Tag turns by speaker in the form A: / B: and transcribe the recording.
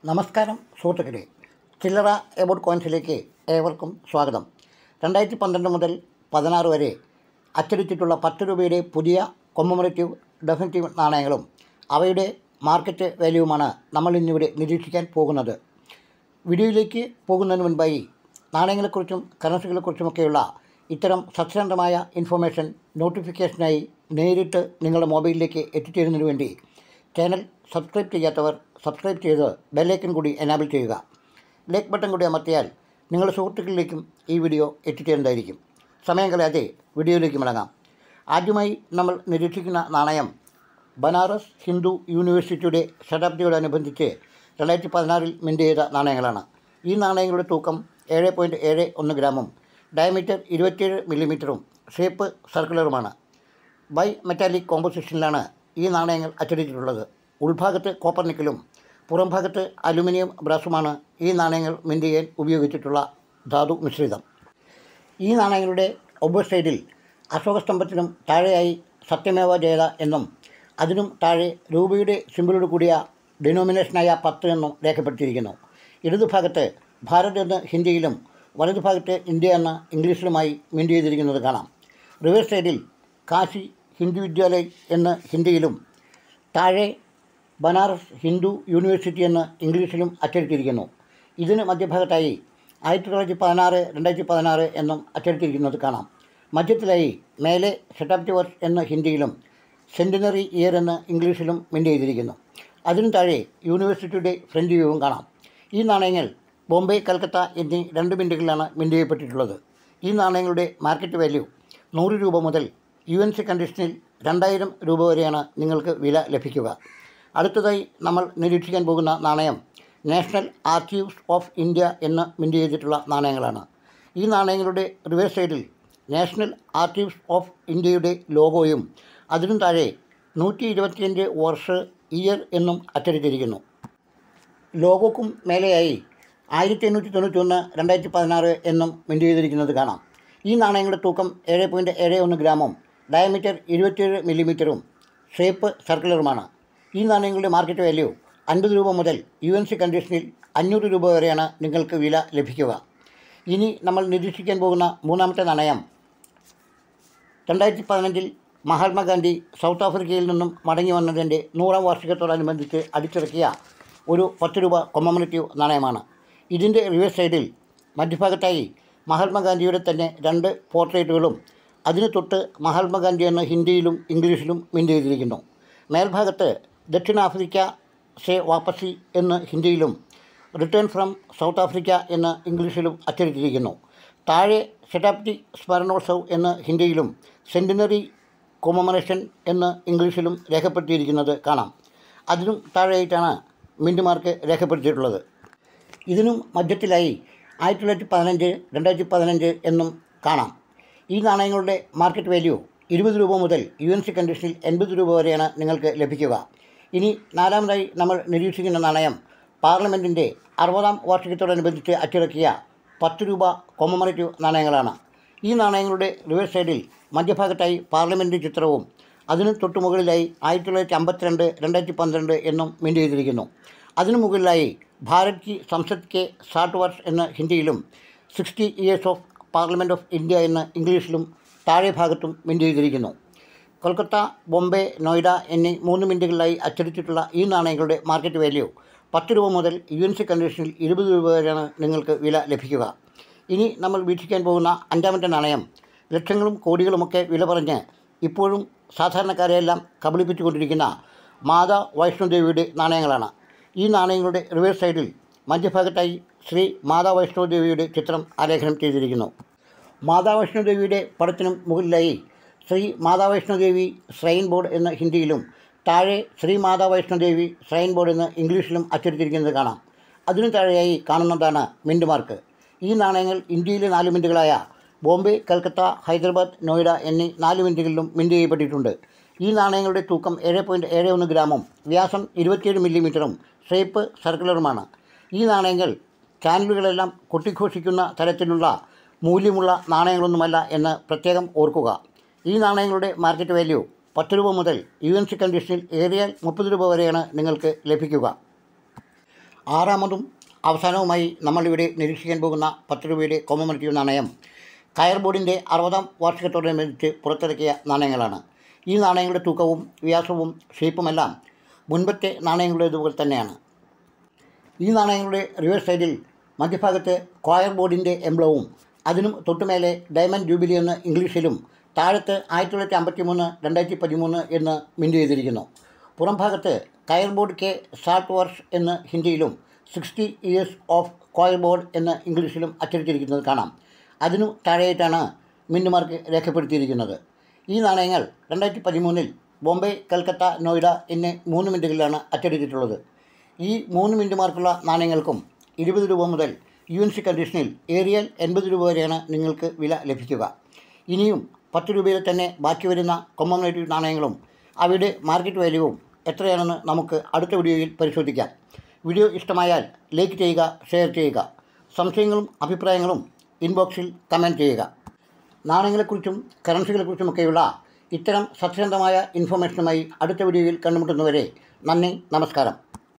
A: നമസ്കാരം സുഹൃത്തുക്കളെ ചില്ലറ എബോട്ട് കോയിൻസിലേക്ക് ഏവർക്കും സ്വാഗതം രണ്ടായിരത്തി പന്ത്രണ്ട് മുതൽ പതിനാറ് വരെ അച്ചടിച്ചിട്ടുള്ള പത്ത് രൂപയുടെ പുതിയ കൊമ്മമറേറ്റീവ് ഡെഫിനറ്റീവ് നാണയങ്ങളും അവയുടെ മാർക്കറ്റ് വാല്യൂവുമാണ് നമ്മൾ ഇന്നിവിടെ നിരീക്ഷിക്കാൻ പോകുന്നത് വീഡിയോയിലേക്ക് പോകുന്നതിന് മുൻപായി നാണയങ്ങളെക്കുറിച്ചും കറൻസികളെക്കുറിച്ചുമൊക്കെയുള്ള ഇത്തരം സത്യസന്ധമായ ഇൻഫർമേഷൻ നോട്ടിഫിക്കേഷനായി നേരിട്ട് നിങ്ങളുടെ മൊബൈലിലേക്ക് എത്തിച്ചേരുന്നതിന് വേണ്ടി ചാനൽ സബ്സ്ക്രൈബ് ചെയ്യാത്തവർ സബ്സ്ക്രൈബ് ചെയ്ത് ബെല്ലൈക്കൻ കൂടി എനാബിൾ ചെയ്യുക ലൈക്ക് ബട്ടൺ കൂടി അമർത്തിയാൽ നിങ്ങളുടെ സുഹൃത്തുക്കളിലേക്കും ഈ വീഡിയോ എത്തിച്ചേരുന്നതായിരിക്കും സമയം കളയാതെ വീഡിയോയിലേക്ക് മടങ്ങാം ആദ്യമായി നമ്മൾ നിരീക്ഷിക്കുന്ന നാണയം ബനാറസ് ഹിന്ദു യൂണിവേഴ്സിറ്റിയുടെ ശതാബ്ദിയോടനുബന്ധിച്ച് രണ്ടായിരത്തി പതിനാറിൽ മിൻറ്റ് ചെയ്ത നാണയങ്ങളാണ് ഈ നാണയങ്ങളുടെ തൂക്കം ഏഴ് പോയിൻറ്റ് ഏഴ് ഒന്ന് ഗ്രാമും ഡയമീറ്റർ ഇരുപത്തിയേഴ് മില്ലിമീറ്ററും ഷേപ്പ് സർക്കുലറുമാണ് ബൈ മെറ്റാലിക് കോമ്പോസിഷനിലാണ് ഈ നാണയങ്ങൾ അച്ചടിച്ചിട്ടുള്ളത് ഉൾഭാഗത്ത് കോപ്പർ നിക്കലും പുറം ഭാഗത്ത് അലുമിനിയം ബ്രാസുമാണ് ഈ നാണയങ്ങൾ മിൻറ്റ് ചെയ്യാൻ ഉപയോഗിച്ചിട്ടുള്ള ധാതു മിശ്രിതം ഈ നാണയങ്ങളുടെ ഒബ്ബർ സൈഡിൽ അശോകസ്തംഭത്തിനും താഴെയായി സത്യമേവ ജയത എന്നും അതിനും താഴെ രൂപയുടെ സിമ്പിളോട് കൂടിയ ഡിനോമിനേഷനായ പത്ത് എന്നും രേഖപ്പെടുത്തിയിരിക്കുന്നു ഇടതുഭാഗത്ത് ഭാരത് എന്ന് ഹിന്ദിയിലും വലതുഭാഗത്ത് ഇന്ത്യ എന്ന ഇംഗ്ലീഷിലുമായി മിൻറ്റ് ചെയ്തിരിക്കുന്നത് കാണാം റിവേഴ്സ് സൈഡിൽ കാശി ഹിന്ദു വിദ്യാലയ് എന്ന് ഹിന്ദിയിലും താഴെ ബനാറസ് ഹിന്ദു യൂണിവേഴ്സിറ്റി എന്ന് ഇംഗ്ലീഷിലും അച്ചടിച്ചിരിക്കുന്നു ഇതിന് മധ്യഭാഗത്തായി ആയിരത്തി തൊള്ളായിരത്തി പതിനാറ് രണ്ടായിരത്തി പതിനാറ് എന്നും അച്ചടിച്ചിരിക്കുന്നത് കാണാം മധ്യത്തിലായി മേലെ ശതാബ്ദി വർഷ് എന്ന് ഹിന്ദിയിലും സെൻറ്റിനറി ഇയർ എന്ന് ഇംഗ്ലീഷിലും മിൻറ്റ് ചെയ്തിരിക്കുന്നു അതിനു താഴെ യൂണിവേഴ്സിറ്റിയുടെ ഫ്രണ്ട് വ്യൂവും കാണാം ഈ നാണയങ്ങൾ ബോംബെ കൽക്കത്ത എന്നീ രണ്ട് മിൻറ്റുകളിലാണ് മിൻറ്റ് ചെയ്യപ്പെട്ടിട്ടുള്ളത് ഈ നാണയങ്ങളുടെ മാർക്കറ്റ് വാല്യൂ നൂറ് രൂപ മുതൽ യു എൻ സി കണ്ടീഷനിൽ രണ്ടായിരം രൂപ വരെയാണ് നിങ്ങൾക്ക് വില ലഭിക്കുക അടുത്തതായി നമ്മൾ നിരീക്ഷിക്കാൻ പോകുന്ന നാണയം നാഷണൽ ആർക്കീവ്സ് ഓഫ് ഇന്ത്യ എന്ന് മിൻറ്റ് ചെയ്തിട്ടുള്ള നാണയങ്ങളാണ് ഈ നാണയങ്ങളുടെ റിവേഴ്സ് സൈഡിൽ നാഷണൽ ആർക്കീവ്സ് ഓഫ് ഇന്ത്യയുടെ ലോഗോയും അതിനും താഴെ നൂറ്റി ഇരുപത്തിയഞ്ച് വർഷ ഇയർ എന്നും അച്ചടിച്ചിരിക്കുന്നു ലോഗോക്കും മേലെയായി ആയിരത്തി എണ്ണൂറ്റി തൊണ്ണൂറ്റി ഒന്ന് രണ്ടായിരത്തി പതിനാറ് എന്നും മിൻറ്റ് ചെയ്തിരിക്കുന്നത് കാണാം ഈ നാണയങ്ങളുടെ തൂക്കം ഏഴ് പോയിൻറ്റ് ഏഴ് ഒന്ന് ഗ്രാമും ഡയമീറ്റർ ഇരുപത്തിയേഴ് മില്ലിമീറ്ററും ഷേപ്പ് സർക്കുലറുമാണ് ഈ നാണയങ്ങളുടെ മാർക്കറ്റ് വാല്യൂ അൻപത് രൂപ മുതൽ യു എൻ സി കണ്ടീഷനിൽ അഞ്ഞൂറ് രൂപ വരെയാണ് നിങ്ങൾക്ക് വില ലഭിക്കുക ഇനി നമ്മൾ നിരീക്ഷിക്കാൻ പോകുന്ന മൂന്നാമത്തെ നാണയം രണ്ടായിരത്തി പതിനഞ്ചിൽ മഹാത്മാഗാന്ധി സൗത്ത് ആഫ്രിക്കയിൽ നിന്നും മടങ്ങി വന്നതിൻ്റെ നൂറാം വാർഷികത്തോടനുബന്ധിച്ച് അടിച്ചിറക്കിയ ഒരു പത്ത് രൂപ കൊമ്മമറേറ്റീവ് നാണയമാണ് ഇതിൻ്റെ റിവേഴ്സ് സൈഡിൽ മധ്യഭാഗത്തായി മഹാത്മാഗാന്ധിയുടെ തന്നെ രണ്ട് പോർട്രേറ്റുകളും അതിന് തൊട്ട് മഹാത്മാഗാന്ധി എന്ന ഹിന്ദിയിലും ഇംഗ്ലീഷിലും മിൻറ്റ് ചെയ്തിരിക്കുന്നു മേൽഭാഗത്ത് ദക്ഷിണാഫ്രിക്ക സെ വാപ്പസി എന്ന് ഹിന്ദിയിലും റിട്ടേൺ ഫ്രം സൗത്ത് ആഫ്രിക്ക എന്ന് ഇംഗ്ലീഷിലും അച്ചടിച്ചിരിക്കുന്നു താഴെ ശതാബ്ദി സ്മരണോത്സവ് എന്ന് ഹിന്ദിയിലും സെൻറ്റിനറി കൊമമറേഷൻ എന്ന് ഇംഗ്ലീഷിലും രേഖപ്പെടുത്തിയിരിക്കുന്നത് കാണാം അതിനും താഴെയായിട്ടാണ് മിൻറ്റ് മാർക്ക് രേഖപ്പെടുത്തിയിട്ടുള്ളത് ഇതിനും മധ്യത്തിലായി ആയിരത്തി തൊള്ളായിരത്തി പതിനഞ്ച് രണ്ടായിരത്തി പതിനഞ്ച് എന്നും കാണാം ഈ നാണയങ്ങളുടെ മാർക്കറ്റ് വാല്യൂ ഇരുപത് രൂപ മുതൽ യു എൻ സി കണ്ടീഷനിൽ എൺപത് രൂപ വരെയാണ് നിങ്ങൾക്ക് ലഭിക്കുക ഇനി നാലാമതായി നമ്മൾ നിരീക്ഷിക്കുന്ന നാണയം പാർലമെൻറ്റിൻ്റെ അറുപതാം വാർഷികത്തോടനുബന്ധിച്ച് അച്ചിറക്കിയ പത്ത് രൂപ കൊമമറേറ്റീവ് നാണയങ്ങളാണ് ഈ നാണയങ്ങളുടെ റിവേഴ്സ് സൈഡിൽ മധ്യഭാഗത്തായി പാർലമെൻറ്റ് ചിത്രവും അതിന് തൊട്ടു മുകളിലായി ആയിരത്തി തൊള്ളായിരത്തി അമ്പത്തിരണ്ട് രണ്ടായിരത്തി പന്ത്രണ്ട് എന്നും മിൻറ്റ് ചെയ്തിരിക്കുന്നു അതിനു മുകളിലായി ഭാരത് കി സംസദ് കെ സാട്ട് വർഷ് എന്ന് ഹിന്ദിയിലും sixty years of parliament of India എന്ന് ഇംഗ്ലീഷിലും താഴെ ഭാഗത്തും മിൻറ്റ് ചെയ്തിരിക്കുന്നു കൊൽക്കത്ത ബോംബെ നോയിഡ എന്നീ മൂന്ന് മിൻറ്റുകളിലായി അച്ചടിച്ചിട്ടുള്ള ഈ നാണയങ്ങളുടെ മാർക്കറ്റ് വാല്യൂ പത്ത് രൂപ മുതൽ യു എൻ സി കണ്ടീഷനിൽ ഇരുപത് രൂപ വരെയാണ് നിങ്ങൾക്ക് വില ലഭിക്കുക ഇനി നമ്മൾ വീക്ഷിക്കാൻ പോകുന്ന അഞ്ചാമത്തെ നാണയം ലക്ഷങ്ങളും കോടികളുമൊക്കെ വില പറഞ്ഞ് ഇപ്പോഴും സാധാരണക്കാരെയെല്ലാം കബളിപ്പിച്ചുകൊണ്ടിരിക്കുന്ന മാതാ വൈഷ്ണോദേവിയുടെ നാണയങ്ങളാണ് ഈ നാണയങ്ങളുടെ റിവേഴ്സ് സൈഡിൽ മധ്യഭാഗത്തായി ശ്രീ മാതാ വൈഷ്ണോദേവിയുടെ ചിത്രം ആലേഖനം ചെയ്തിരിക്കുന്നു മാതാ വൈഷ്ണോദേവിയുടെ പടത്തിനും മുകളിലായി ശ്രീ മാതാ വൈഷ്ണോദേവി ശ്രൈൻ ബോർഡ് എന്ന ഹിന്ദിയിലും താഴെ ശ്രീ മാതാ വൈഷ്ണോദേവി ശ്രൈൻ ബോർഡ് എന്ന് ഇംഗ്ലീഷിലും അച്ചടിച്ചിരിക്കുന്നത് കാണാം അതിനു താഴെയായി കാണുന്നതാണ് മിൻറ്റ് മാർക്ക് ഈ നാണയങ്ങൾ ഇന്ത്യയിലെ നാല് മിൻറ്റുകളായ ബോംബെ കൽക്കത്ത ഹൈദരാബാദ് നോയിഡ എന്നീ നാല് മിൻറ്റുകളിലും മിൻറ്റ് ചെയ്യപ്പെട്ടിട്ടുണ്ട് ഈ നാണയങ്ങളുടെ തൂക്കം ഏഴ് പോയിൻറ്റ് ഏഴ് ഒന്ന് ഗ്രാമും വ്യാസം ഇരുപത്തിയേഴ് മില്ലിമീറ്ററും ഷേപ്പ് സർക്കുലറുമാണ് ഈ നാണയങ്ങൾ ചാനലുകളെല്ലാം കൊട്ടിഘോഷിക്കുന്ന തരത്തിലുള്ള മൂല്യമുള്ള നാണയങ്ങളൊന്നുമല്ല എന്ന് പ്രത്യേകം ഓർക്കുക ഈ നാണയങ്ങളുടെ മാർക്കറ്റ് വാല്യൂ പത്ത് രൂപ മുതൽ യു എൻ സി കണ്ടീഷനിൽ ഏറിയാൽ മുപ്പത് രൂപ വരെയാണ് നിങ്ങൾക്ക് ലഭിക്കുക ആറാമതും അവസാനവുമായി നമ്മളിവിടെ നിരീക്ഷിക്കാൻ പോകുന്ന പത്ത് രൂപയുടെ കോമമറേറ്റീവ് നാണയം കയർ ബോർഡിൻ്റെ അറുപതാം വാർഷികത്തോടനുബന്ധിച്ച് പുറത്തിറക്കിയ നാണയങ്ങളാണ് ഈ നാണയങ്ങളുടെ തൂക്കവും വ്യാസവും ഷേപ്പുമെല്ലാം മുൻപത്തെ നാണയങ്ങളുടേതുപോലെ തന്നെയാണ് ഈ നാണയങ്ങളുടെ റിവേഴ്സ് സൈഡിൽ മധ്യഭാഗത്ത് കോയർ ബോർഡിൻ്റെ എംബ്ലവും അതിനും തൊട്ടുമേലെ ഡയമണ്ട് ജൂബിലി എന്ന് ഇംഗ്ലീഷിലും താഴത്ത് ആയിരത്തി തൊള്ളായിരത്തി അമ്പത്തി മൂന്ന് രണ്ടായിരത്തി പതിമൂന്ന് എന്ന് മിൻറ്റ് ചെയ്തിരിക്കുന്നു പുറം ഭാഗത്ത് കയർ ബോർഡ് കെ സാട്ട് വർഷ് എന്ന് ഹിന്ദിയിലും sixty years of coir board എന്ന് ഇംഗ്ലീഷിലും അച്ചടിച്ചിരിക്കുന്നത് കാണാം അതിനു താഴെയായിട്ടാണ് മിൻറ്റ് മാർക്ക് രേഖപ്പെടുത്തിയിരിക്കുന്നത് ഈ നാണയങ്ങൾ രണ്ടായിരത്തി പതിമൂന്നിൽ ബോംബെ കൽക്കത്ത നോയിഡ എന്നീ മൂന്ന് മിൻറ്റുകളിലാണ് അച്ചടിച്ചിട്ടുള്ളത് ഈ മൂന്ന് മിൻറ്റ് മാർക്കുള്ള നാണയങ്ങൾക്കും ഇരുപത് രൂപ മുതൽ യു എൻ സി കണ്ടീഷനിൽ ഏറിയാൽ എൺപത് രൂപ വരെയാണ് നിങ്ങൾക്ക് വില ലഭിക്കുക ഇനിയും പത്ത് രൂപയിൽ തന്നെ ബാക്കി വരുന്ന കൊമ്മോണേറ്റീവ് നാണയങ്ങളും അവയുടെ മാർക്കറ്റ് വാല്യൂവും എത്രയാണെന്ന് നമുക്ക് അടുത്ത വീഡിയോയിൽ പരിശോധിക്കാം വീഡിയോ ഇഷ്ടമായാൽ ലൈക്ക് ചെയ്യുക ഷെയർ ചെയ്യുക സംശയങ്ങളും അഭിപ്രായങ്ങളും ഇൻബോക്സിൽ കമൻറ്റ് ചെയ്യുക നാണയങ്ങളെക്കുറിച്ചും കറൻസികളെക്കുറിച്ചുമൊക്കെയുള്ള ഇത്തരം സത്യസന്ധമായ ഇൻഫർമേഷനുമായി അടുത്ത വീഡിയോയിൽ കണ്ടുമുട്ടുന്നവരെ നന്ദി നമസ്കാരം